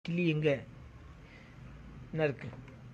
கிளி எங்க என்ன இருக்கு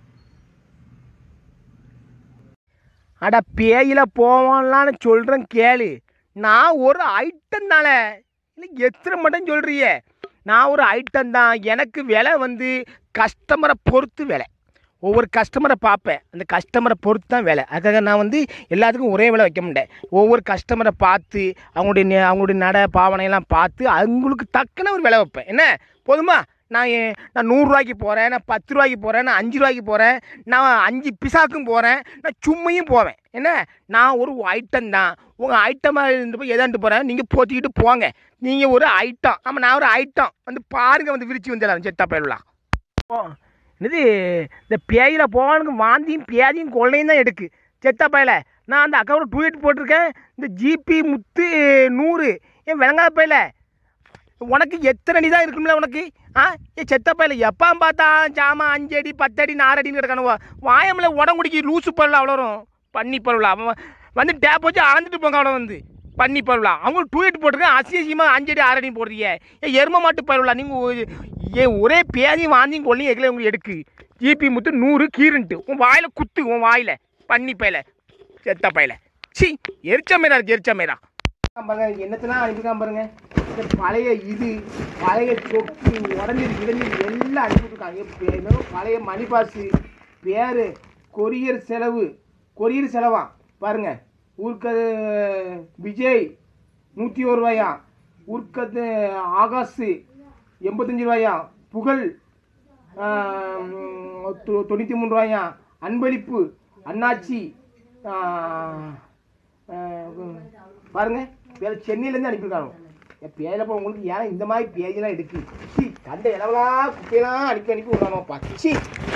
அட பேயில போவான்லான்னு சொல்கிறேன் கேளு நான் ஒரு ஐட்டம் தானே இல்லை எத்தனை மட்டும் சொல்கிறியே நான் ஒரு ஐட்டம் தான் எனக்கு விலை வந்து கஸ்டமரை பொறுத்து விலை ஒவ்வொரு கஸ்டமரை பார்ப்பேன் அந்த கஸ்டமரை பொறுத்து தான் வேலை அதுக்காக நான் வந்து எல்லாத்துக்கும் ஒரே விலை வைக்க மாட்டேன் ஒவ்வொரு கஸ்டமரை பார்த்து அவங்களுடைய நெ- அவங்களுடைய நட பாவனையெல்லாம் பார்த்து அவங்களுக்கு தக்கன ஒரு விலை வைப்பேன் என்ன போதுமா நான் ஏ- நான் நூறுரூவாய்க்கு போகிறேன் நான் பத்து ரூபாய்க்கு போகிறேன் நான் அஞ்சு ரூபாய்க்கு போகிறேன் நான் அஞ்சு பிசாக்கும் போகிறேன் நான் சும்மையும் போவேன் என்ன நான் ஒரு ஐட்டம் தான் உங்கள் ஐட்டமாக இருந்து போய் எதாண்டு போகிறேன் நீங்கள் போத்திக்கிட்டு போங்க நீங்கள் ஒரு ஐட்டம் ஆமாம் நான் ஒரு ஐட்டம் வந்து பாருங்க வந்து விரிச்சு வந்துடலாம் செத்தா போயிடலாம் ஓ என்னது இந்த பேயில போவானுக்கு வாந்தியும் பேதியும் கொள்ளையும் தான் எடுக்கு செத்தா பயல நான் அந்த அக்கௌண்ட் டூ எயிட் போட்டிருக்கேன் இந்த ஜிபி முத்து நூறு ஏன் விளங்காத பயல உனக்கு எத்தனை அடி தான் இருக்கும்ல உனக்கு ஆ ஏ செத்த பயல எப்போ பார்த்தா ஜாமா அஞ்சு அடி பத்து அடி நாலு அடின்னு கிடக்கானுவோ வாயமில் உடம்புடிக்கி லூசு பரவல அவ்வளோரும் பண்ணி பரவல அவன் வந்து டேப் வச்சு அளந்துட்டு போங்க அவ்வளோ வந்து பண்ணி பரவலா அவங்க டூ எயிட் போட்டிருக்கேன் அசியசியமாக அஞ்சு அடி ஆறு அடி போடுறீங்க ஏ எரும மாட்டு பரவலா நீங்கள் ஏன் ஒரே பேதியும் வாந்தியும் கொள்ளையும் எங்களை உங்களுக்கு எடுக்கு ஜிபி முத்து நூறு கீருன்ட்டு உன் வாயில் குத்து உன் வாயில் பண்ணி பையல செத்த பையல சி எரிச்ச மேரா இருக்கு எரிச்ச மேரா பாருங்க என்னத்தெல்லாம் அனுப்பிக்காம பாருங்க இந்த பழைய இது பழைய சொக்கு உடஞ்சிரு இடைஞ்சிரு எல்லாம் அனுப்பிட்டுருக்காங்க இப்ப என்னமோ பழைய மணி பாஸு பேர் கொரியர் செலவு கொரியர் செலவா பாருங்க ஊர்க்கது விஜய் நூற்றி ஒரு ரூபாயா ஊர்க்கத்து ஆகாசு எண்பத்தஞ்சு ரூபாயா புகழ் ஆம், தொ- தொண்ணூற்றி மூணு ரூபாயா அன்பளிப்பு அண்ணாச்சி ஆ, ஆ, பாருங்க வேற சென்னையிலேருந்து அனுப்பியிருக்காங்க என் பேரில் உங்களுக்கு ஏன் இந்த மாதிரி பேஜெல்லாம் எடுக்கு சி கண்ட இளவெல்லாம் குப்பையெல்லாம் அனுப்பி அனுப்பி விடாமப்பா சி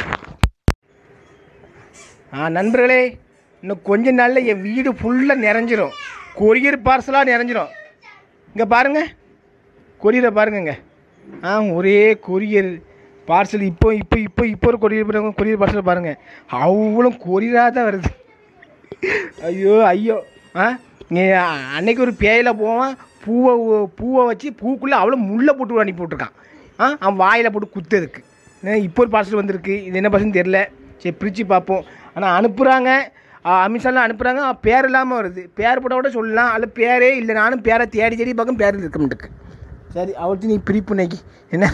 ஆ நண்பர்களே இன்னும் கொஞ்ச நாளில் என் வீடு ஃபுல்லாக நிறைஞ்சிரும் கொரியர் பார்சலாக நிறைஞ்சிரும் இங்கே பாருங்க கொரியரை பாருங்கங்க ஆ ஒரே கொரியர் பார்சல் இப்போ இப்போ இப்போ இப்போ ஒரு கொரியர் கொரியர் பார்சல் பாருங்கள் அவ்வளோ கொரியராக தான் வருது ஐயோ ஐயோ ஆ நீ அன்னைக்கு ஒரு பேயில் போவான் பூவை ஊ- பூவை வச்சு பூக்குள்ளே அவ்வளோ முள்ளை போட்டு அனுப்பி விட்ருக்கான் ஆ அவன் வாயில் போட்டு குத்துறதுக்கு என்ன இப்போ ஒரு பார்சல் வந்திருக்கு இது என்ன பார்சல்னு தெரில சரி பிரித்து பார்ப்போம் ஆனால் அனுப்புகிறாங்க அமித்ஷாலாம் அனுப்புகிறாங்க பேர் இல்லாமல் வருது பேர் போட்டால் கூட சொல்லலாம் அதில் பேரே இல்லை நானும் பேரை தேடி தேடி பார்க்க பேர் இருக்க மாட்டேக்கு சரி அவர்கிட்ட நீ பிரிப்பு இன்னைக்கு என்ன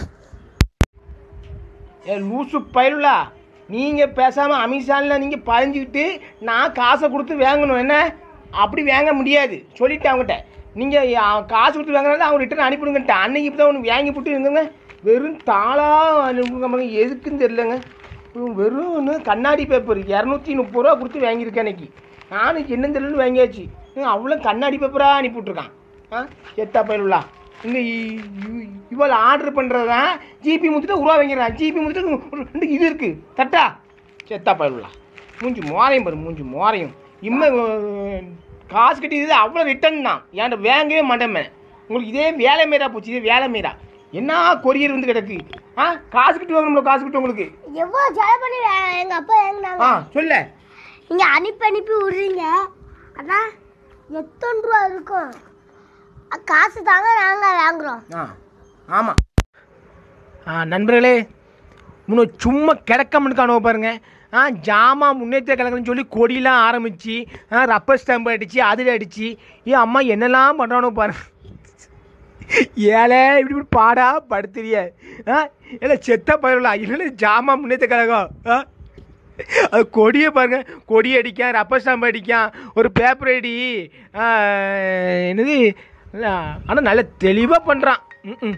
ஏ லூசு பயலுலா நீங்கள் பேசாமல் அமித்ஷாவில் நீங்கள் பதிஞ்சுக்கிட்டு நான் காசை கொடுத்து வாங்கணும் என்ன அப்படி வாங்க முடியாது சொல்லிட்டேன் அவங்ககிட்ட நீங்கள் காசு கொடுத்து வாங்கினாலும் அவங்க ரிட்டர்ன் அனுப்பிடுங்கன்ட்டு அன்னைக்கு இப்போ தான் ஒன்று வாங்கி போட்டு இருந்துங்க வெறும் தாளாக அனுப்புங்க பாருங்க. எதுக்குன்னு தெரிலங்க இவன் வெறும் இன்னும் கண்ணாடி பேப்பர் இரநூத்தி முப்பது ரூபா கொடுத்து வாங்கியிருக்கேன் அன்னைக்கு நானும் என்னன்னு தெரியலன்னு வாங்கியாச்சு இவன் அவ்வளோ கண்ணாடி பேப்பராக அனுப்பி விட்ருக்கான் ஆ செத்தா பயலுலா இங்கே இவள் ஆர்டர் பண்ணுறதா ஜிபி முத்துட்டு உருவா வாங்கிறான் ஜிபி முத்துட்டு ரெண்டு இது இருக்குது தட்டா செத்தா பயலுலா மூஞ்சி மோரையும் பாரு மூஞ்சி மோரையும் இம்மை அஹ், காசு கட்டி இது அவ்வளோ ரிட்டன் தான் ஏன்ட வாங்கவே மாட்டேன் உங்களுக்கு இதே வேலை மீறா போச்சு இதே வேலை மீறா என்ன கொரியர் வந்து கிடக்கு ஆ காசு கட்டி வாங்கணும்ல காசு கட்டி உங்களுக்கு எவ்வளோ செலவு பண்ணி வே- எங்க அப்பா வாங்கினாங்க ஆ சொல்ல நீங்க அனுப்பி அனுப்பி விடுறீங்க அதான் எத்தனை ரூபா இருக்கும் அ, காசு தாங்க நாங்க வாங்குறோம் ஆ ஆமாம் ஆ நண்பர்களே இன்னும் சும்மா கிடக்க காணுவ பாருங்க ஆ ஜாமா முன்னேற்ற கழகம்னு சொல்லி கொடியெலாம் ஆரம்பித்து ஆ ரப்பர் ஸ்டாம்பு அடித்து அதில் அடித்து ஏன் அம்மா என்னெல்லாம் பண்ணுறானோ பாருங்க ஏழை இப்படி இப்படி பாடா படுத்துறிய ஆ இல்லை செத்த பயிரலாம் இல்லை ஜாமா முன்னேற்ற கழகம் ஆ அது கொடியை பாருங்க கொடி அடிக்கான் ரப்பர் ஸ்டாம்பு அடிக்கான் ஒரு பேப்பர் அடி ஆ, என்னது ஆனால் நல்ல தெளிவாக பண்ணுறான் ம்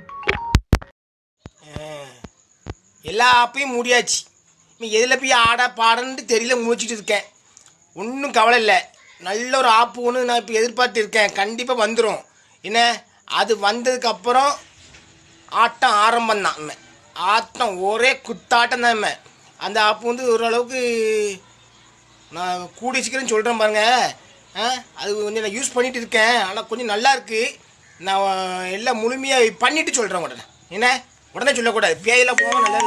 எல்லா ஆப்பையும் மூடியாச்சு நீ எதில் போய் ஆட பாடன்னு தெரியல முடிச்சிட்டு இருக்கேன் ஒன்றும் கவலை இல்லை நல்ல ஒரு ஆப்பு ஒன்று நான் இப்போ எதிர்பார்த்து இருக்கேன் கண்டிப்பாக வந்துடும் என்ன அது வந்ததுக்கப்புறம் ஆட்டம் ஆரம்பம் தான் ஆட்டம் ஒரே குத்தாட்டம் தான் இம்மை. அந்த ஆப்பு வந்து ஓரளவுக்கு நான் கூடி சீக்கிரம் சொல்கிறேன் பாருங்க ஆ அது கொஞ்சம் நான் யூஸ் பண்ணிட்டு இருக்கேன் ஆனால் கொஞ்சம் நல்லா இருக்கு நான் எல்லாம் முழுமையாக பண்ணிட்டு சொல்கிறேன் உடனே என்ன உடனே சொல்லக்கூடாது பேயெல்லாம் போக நல்லா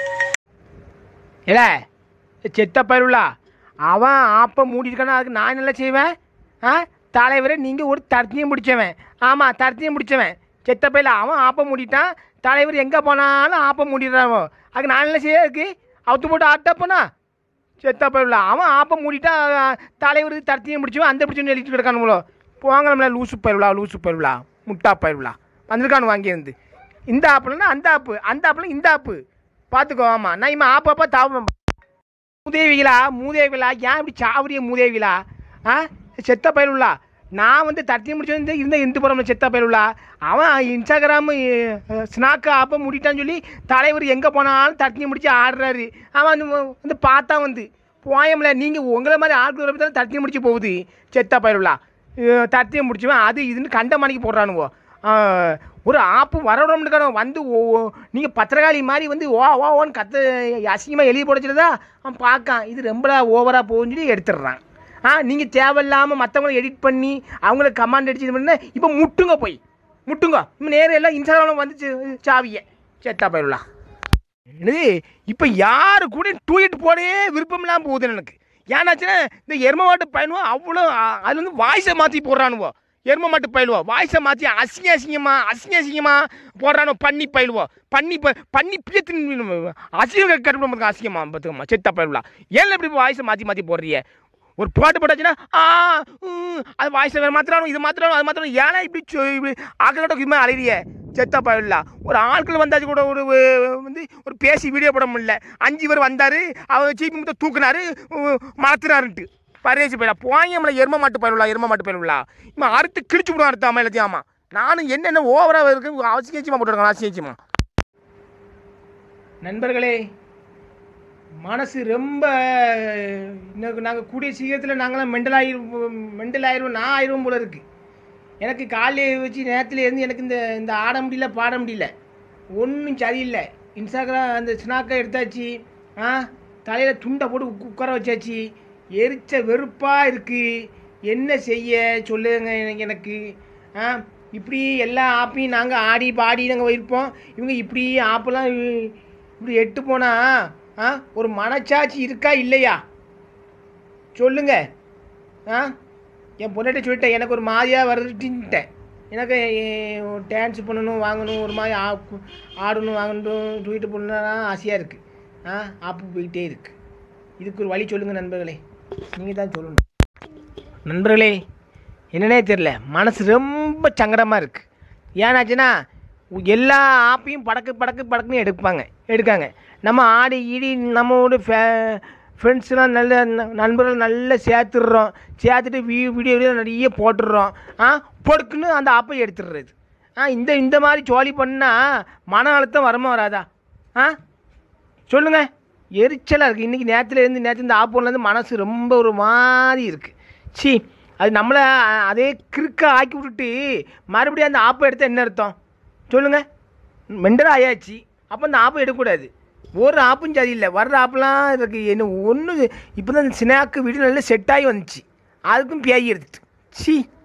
இல்லை செத்த பயிருளா அவன் ஆப்பை மூடிருக்கானா அதுக்கு நான் என்ன செய்வேன் ஆ தலைவரை நீங்கள் ஒரு தர்த்தியம் பிடிச்சவன் ஆமாம் தர்த்தியம் பிடிச்சவன் செத்த பையில அவன் ஆப்பை மூடிட்டான் தலைவர் எங்கே போனாலும் ஆப்ப மூடிடுறான் அதுக்கு நான் என்ன செய்ய இருக்கு அவுத்து போட்டு ஆட்டப்போனா செத்தா போயிடல அவன் ஆப்ப மூடிட்டா அஹ், தலைவர் தரத்தையும் பிடிச்சுவன் அந்த பிடிச்சுன்னு எழுதிட்டு கிடக்கானுங்களோ போங்களா லூசு பயிர்விழா லூசு பயிர்விழா முட்டா பயிர்விழா வந்திருக்கானு வாங்கியிருந்து இந்த ஆப்புலன்னா அந்த ஆப்பு அந்த ஆப்புல இந்த ஆப்பு பார்த்துக்கோ ஆமாம் நான் இம்மா ஆப்பப்பா தாவ மூதேவிகளா மூதேவிகளா ஏன் இப்படி சாவரிய மூதேவிகளா ஆ செத்த பயலுள்ளா நான் வந்து தட்டி முடிச்சு வந்து இருந்த இந்து புறம் செத்த பயலுள்ளா அவன் இன்ஸ்டாகிராம் ஸ்னாக்கு ஆப்ப முடிட்டான்னு சொல்லி தலைவர் எங்கே போனாலும் தட்டி முடிச்சு ஆடுறாரு அவன் வந்து வந்து பார்த்தா வந்து போயம்ல நீங்கள் உங்களை மாதிரி ஆட்கள் தான் தட்டி முடிச்சு போகுது செத்த பயலுள்ளா தட்டியை முடிச்சுவேன் அது இதுன்னு கண்ட மணிக்கு போடுறானுவோ ஆ, ஒரு ஆப்பு வரணும்னு வந்து நீங்கள் பத்திரகாளி மாதிரி வந்து ஓ ஓ ஓன்னு கத்த அசிங்கமாக எழுதி போடச்சிருதா அவன் பார்க்கான் இது ரொம்ப ஓவராக போகுன்னு சொல்லி எடுத்துடுறான் ஆ நீங்கள் தேவையில்லாமல் மற்றவங்களை எடிட் பண்ணி அவங்களுக்கு கமாண்ட் அடிச்சு இது பண்ண இப்போ முட்டுங்க போய் முட்டுங்க இப்போ நேரம் எல்லாம் இன்ஸ்டாகிராமில் வந்து சி- சாவிய சேத்தா போயிடலாம் என்னது இப்போ யாரு கூட டூயிட் போடவே விருப்பம் இல்லாமல் போகுது எனக்கு ஏன்னாச்சுன்னா இந்த எரும மாட்டு பயனுவோ அவ்வளோ அ- அதுல வந்து வாய்ஸை மாற்றி போடுறானுவோ எரும மாட்டு பயிலுவோ வாய்ஸை மாற்றி அசிங்க அசிங்கமா அசிங்க அசிங்கமா போடுறானோ பண்ணி பயிலுவோ பண்ணி ப பண்ணி பியத்தின் அசிங்க கட்டுப்படும் அசிங்கமா பார்த்துக்கம்மா செத்தா பயிலுவா ஏன் இப்படி வாய்ஸை மாற்றி மாற்றி போடுறிய ஒரு பாட்டு போட்டாச்சுன்னா ஆ ம், அது வாய்ஸ் வேறு மாத்திரம் இது மாத்திரம் அது மாத்திரம் ஏன்னா இப்படி சொ- இப்படி ஆக்கட்ட இது மாதிரி அலையிறிய செத்தா பயிலா ஒரு ஆட்கள் வந்தாச்சு கூட ஒரு அஹ், வந்து ஒரு பேசி வீடியோ போட முடியல அஞ்சு பேர் வந்தார் அவர் சீப்பி முத்த தூக்குனாரு உம், மலத்துறாருன்ட்டு பரேசி போயிடா போய் நம்மளை எரும மாட்டு பயிலுலா எரும மாட்டு பயிலுலா இவன் அறுத்து கிழிச்சு விடுவான் அறுத்து அம்மா எல்லாத்தையும் ஆமாம் நானும் என்னென்ன ஓவராக இருக்கு அவசியமா போட்டுருக்கான் அவசியமா நண்பர்களே மனசு ரொம்ப இன்னும் நாங்கள் கூடிய சீக்கிரத்தில் நாங்களாம் மெண்டல் ஆயிரும் மெண்டல் ஆயிரும் நான் ஆயிரும் போல இருக்கு எனக்கு காலையில் வச்சு நேரத்தில் இருந்து எனக்கு இந்த இந்த ஆட முடியல பாட முடியல ஒன்றும் சரியில்லை இன்ஸ்டாகிராம் அந்த ஸ்னாக்கை எடுத்தாச்சு ஆ தலையில் துண்டை போட்டு உக்கு- உட்கார வச்சாச்சு எரிச்ச வெறுப்பாக இருக்குது என்ன செய்ய சொல்லுங்க எனக்கு எனக்கு ஆ இப்படி எல்லா ஆப்பையும் நாங்கள் ஆடி பாடி நாங்கள் இருப்போம் இவங்க இப்படி ஆப்பெல்லாம் இ- இப்படி எட்டு போனா ஆ ஒரு மனச்சாட்சி இருக்கா இல்லையா சொல்லுங்க ஆ என் பொண்ணாட்ட சொல்லிட்டேன் எனக்கு ஒரு மாதிரியாக வருதுன்ட்டேன் எனக்கு டான்ஸ் பண்ணணும் வாங்கணும் ஒரு மாதிரி ஆ- ஆடணும் வாங்கணும் தூக்கிட்டு போகணுன்னா ஆசையாக இருக்குது ஆ ஆப்பு போயிட்டே இருக்குது இதுக்கு ஒரு வழி சொல்லுங்கள் நண்பர்களே நீங்கள் தான் சொல்லணும் நண்பர்களே என்னன்னே தெரில மனசு ரொம்ப சங்கடமாக இருக்குது ஏன்னாச்சுன்னா எல்லா ஆப்பையும் படக்கு படக்கு படக்குன்னு எடுப்பாங்க எடுக்காங்க நம்ம ஆடி ஈடி நம்மளோட ஃபே ஃப்ரெண்ட்ஸ்லாம் நல்ல ந- நண்பர்கள் நல்லா சேர்த்துடுறோம் சேர்த்துட்டு வீ வீடியோ வீடியோ நிறைய போட்டுடுறோம் ஆ பொடுக்குன்னு அந்த ஆப்பை எடுத்துடுறது ஆ இந்த இந்த மாதிரி ஜோலி பண்ணால் மன அழுத்தம் வரமா வராதா ஆ சொல்லுங்கள் எரிச்சலாக இருக்குது இன்றைக்கி நேரத்தில் இருந்து நேற்று இந்த ஆப்போன்லேருந்து மனசு ரொம்ப ஒரு மாதிரி இருக்குது சி அது நம்மளை அ- அதே கிறுக்க ஆக்கி விட்டுட்டு மறுபடியும் அந்த ஆப்பை எடுத்தால் என்ன அர்த்தம் சொல்லுங்கள் மெண்டல் ஆயாச்சு அப்போ அந்த ஆப்பை எடுக்கக்கூடாது ஒரு ஆப்பும் சரியில்லை வர்ற ஆப்பெல்லாம் இருக்குது என்ன ஒன்று இப்போ தான் ஸ்னாக்கு வீடு நல்லா செட் ஆகி வந்துச்சு அதுக்கும் பேய் எடுத்துட்டு சி